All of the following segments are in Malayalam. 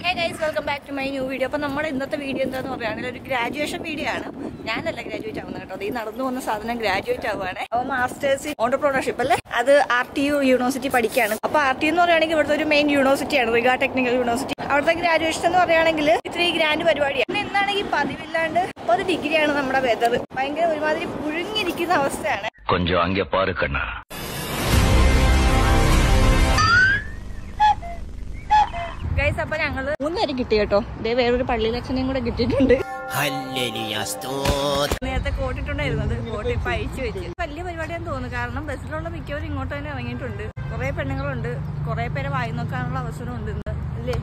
hey guys welcome back to my new video അപ്പോൾ നമ്മുടെ ഇന്നത്തെ വീഡിയോ എന്താന്ന് പറയുകയാണെങ്കിൽ ഒരു ഗ്രാജുവേഷൻ വീഡിയോ ആണ് ഞാനല്ല ഗ്രാജുവേറ്റ് ആവുന്നത് കേട്ടോ അത് ഈ നടന്നു പോകുന്ന സാധനം ഗ്രാജുവേറ്റ് ആവുകയാണ് അപ്പോൾ മാസ്റ്റേഴ്സ് ഓണ്ടർപ്രണർഷിപ്പ് അല്ലേ അത് ആർ ടി യു യൂണിവേഴ്സിറ്റി പഠിക്കുകയാണ് അപ്പോൾ ആർ ടി എന്ന് പറയുകയാണെങ്കിൽ ഇവിടുത്തെ ഒരു മെയിൻ യൂണിവേഴ്സിറ്റിയാണ് റിഗ ടെക്നിക്കൽ യൂണിവേഴ്സിറ്റി അവിടുത്തെ ഗ്രാജുവേഷൻ എന്ന് പറയുകയാണെങ്കിൽ ഇത്തിരി ഗ്രാൻഡ് പരിപാടിയാണ് പിന്നെ എന്നാണെങ്കിൽ പതിവില്ലാണ്ട് മുപ്പത് ഡിഗ്രിയാണ് നമ്മുടെ വെതർ ഭയങ്കര ഒരുമാതിരി പുഴുങ്ങിയിരിക്കുന്ന അവസ്ഥയാണ് கொஞ்சம் அங்கே பாரு கண்ணா ഗൈസ് അപ്പൊ ഞങ്ങള് മൂന്നുപേര് കിട്ടി കേട്ടോ ഇതേ വേറൊരു പള്ളി ലക്ഷനെയും കൂടെ കിട്ടിയിട്ടുണ്ട് നേരത്തെ കോട്ടിട്ടുണ്ടായിരുന്നത് കോട്ട് ഇപ്പൊ അഴിച്ചു വെച്ച് വലിയ പരിപാടിയാന്ന് തോന്നുന്നു കാരണം ബസ്സിലുള്ള മിക്കവരും ഇങ്ങോട്ട് തന്നെ ഇറങ്ങിയിട്ടുണ്ട് കുറെ പെണ്ണുങ്ങളുണ്ട് കുറെ പേരെ വായി നോക്കാനുള്ള അവസരം ഉണ്ട് ഇന്ന് അല്ലേ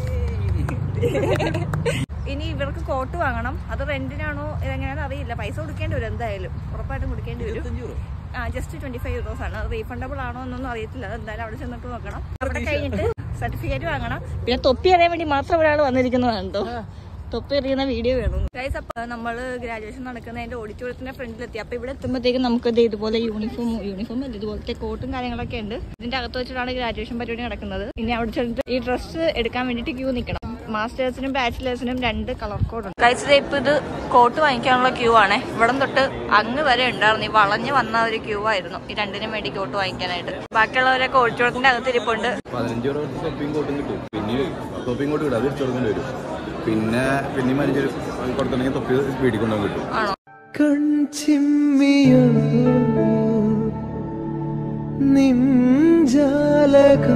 ഇനി ഇവർക്ക് കോട്ട് വാങ്ങണം അത് റെന്റിനാണോ ഇതെങ്ങനെയാണെന്ന് അറിയില്ല പൈസ കൊടുക്കേണ്ടി വരും എന്തായാലും ഉറപ്പായിട്ടും കൊടുക്കേണ്ടി വരും ആ ജസ്റ്റ് ട്വന്റി ഫൈവ് യൂറോസ് ആണ് റീഫണ്ടബിൾ ആണോ എന്നൊന്നും അറിയത്തില്ല അത് എന്തായാലും അവിടെ ചെന്നിട്ട് നോക്കണം അവിടെ കഴിഞ്ഞിട്ട് സർട്ടിഫിക്കറ്റ് വാങ്ങണം പിന്നെ തൊപ്പി അറിയാൻ വേണ്ടി മാത്രം ഒരാൾ വന്നിരിക്കുന്നതാണ് കേട്ടോ തൊപ്പി എറിയുന്ന വീഡിയോ വേണം ഗൈസ് അപ്പൊ നമ്മള് ഗ്രാജുവേഷൻ നടക്കുന്നതിന്റെ ഓഡിറ്റോറിയത്തിന്റെ ഫ്രണ്ടിലെത്തി അപ്പൊ ഇവിടെ എത്തുമ്പോഴത്തേക്കും നമുക്ക് ദേ ഇതുപോലെ യൂണിഫോം യൂണിഫോം അല്ല ഇതുപോലത്തെ കോട്ടും കാര്യങ്ങളൊക്കെ ഉണ്ട് ഇതിന്റെ അകത്ത് വെച്ചിട്ടാണ് ഗ്രാജുവേഷൻ പരിപാടി നടക്കുന്നത് ഇനി അവിടെ ചെന്നിട്ട് ഈ ഡ്രസ്സ് എടുക്കാൻ വേണ്ടിട്ട് ക്യൂ നിൽക്കണം മാസ്റ്റേഴ്സിനും ബാച്ചിലേഴ്സിനും രണ്ട് കളർ കോഡ് ഉണ്ട് കഴിച്ചത് ഇപ്പൊ ഇത് കോട്ട് വാങ്ങിക്കാനുള്ള ക്യൂ ആണ് ഇവിടെ തൊട്ട് അങ്ങ് വരെ ഉണ്ടായിരുന്നു ഈ വളഞ്ഞ് വന്ന ഒരു ക്യൂ ആയിരുന്നു ഈ രണ്ടിനും വേണ്ടി കോട്ട് വാങ്ങിക്കാനായിട്ട് ബാക്കിയുള്ളവരൊക്കെ ഓഡിറ്റോറിയത്തിന്റെ അകത്ത് ഇരിപ്പുണ്ട് പതിനഞ്ച് രൂപ തൊപ്പിയും കോട്ടും കിട്ടും പിന്നെ തൊപ്പിയും കോട്ട് കിട്ടും അത് തിരിച്ചു കൊടുക്കേണ്ടി വരും പിന്നെ പിന്നെയും പതിനഞ്ച് രൂപ കൊടുത്തിട്ടുണ്ടെങ്കിൽ തൊപ്പി വീട്ടിൽ കൊണ്ടുപോകാൻ കിട്ടും ആണോ കൺചിമ്മിയോ നിഞ്ചാലകം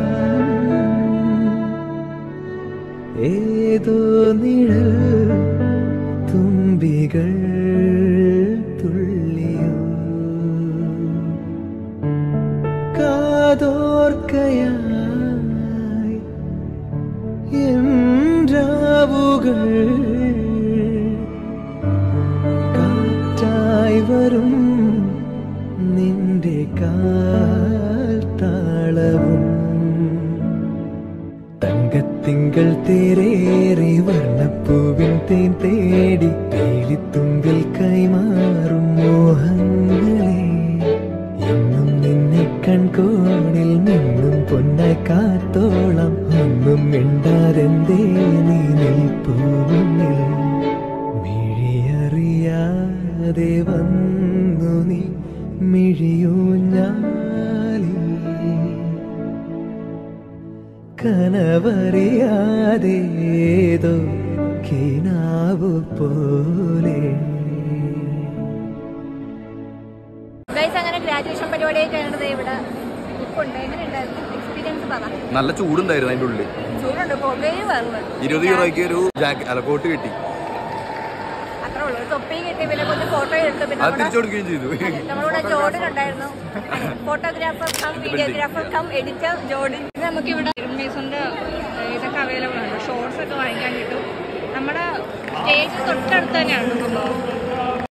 ഏതോ നിഴൽ തുമ്പികൾ തുള്ളിയോ കാതോർക്കയായി என்றாവുകൾ കാറ്റായി വരും നിന്റെ കാൽ താളവും തങ്കത്തിങ്കൾ തേരേറി വർണ്ണപ്പൂവിൻ തേൻ തേടി തേലിത്തുമ്പിൽ കൈമാറും മോഹങ്ങളെ എന്നും നിന്നെ കൺകോണിൽ നിന്നും പൊന്നായി കാത്തോളം ഒന്നും മിണ്ടാരെന്തേ നീ നിൽപ്പൂ മുന്നിൽ മിഴിയറിയാതെ വന്നു നീ മിഴിയൂഞ്ഞാലിൽ കനവറിയാതേതോ കിനാവു പോലെ ഗൈസ് അങ്ങനെ ഗ്രാജുവേഷൻ പരിപാടിയൊക്കെ കഴിഞ്ഞത് ഇവിടെ ഇപ്പുണ്ട് എങ്ങനെ ഉണ്ടായിരുന്നു എക്സ്പീരിയൻസ് പറ നല്ല ചൂടുണ്ടായിരുന്നു അതിന്റെ ഉള്ളിൽ ചൂടുണ്ട് പുകയും വരുന്നുണ്ട് ഇരുപത് യൂറോയ്ക്ക് ഒരു ജാക്ക് അല്ല കോട്ട് കിട്ടി അത്രേ ഉള്ളൂ ഒരു തൊപ്പി കിട്ടി പിന്നെ കുറച്ച് ഫോട്ടോ എടുത്തു പിന്നെ അത് നമ്മുടെ- തിരിച്ചു കൊടുക്കുകയും ചെയ്തു നമ്മളിവിടെ ജോർഡൻ ഉണ്ടായിരുന്നു photographer cum videographer cum editor Jordan ഇത് നമുക്ക് ഇവിടെ മീസോന്റെ ഇതൊക്കെ അവൈലബിൾ ആണ് ഷോർട്സ് ഒക്കെ വാങ്ങിക്കാൻ കിട്ടും നമ്മുടെ സ്റ്റേജ് തൊട്ടടുത്ത് തന്നെയാണ് സംഭവം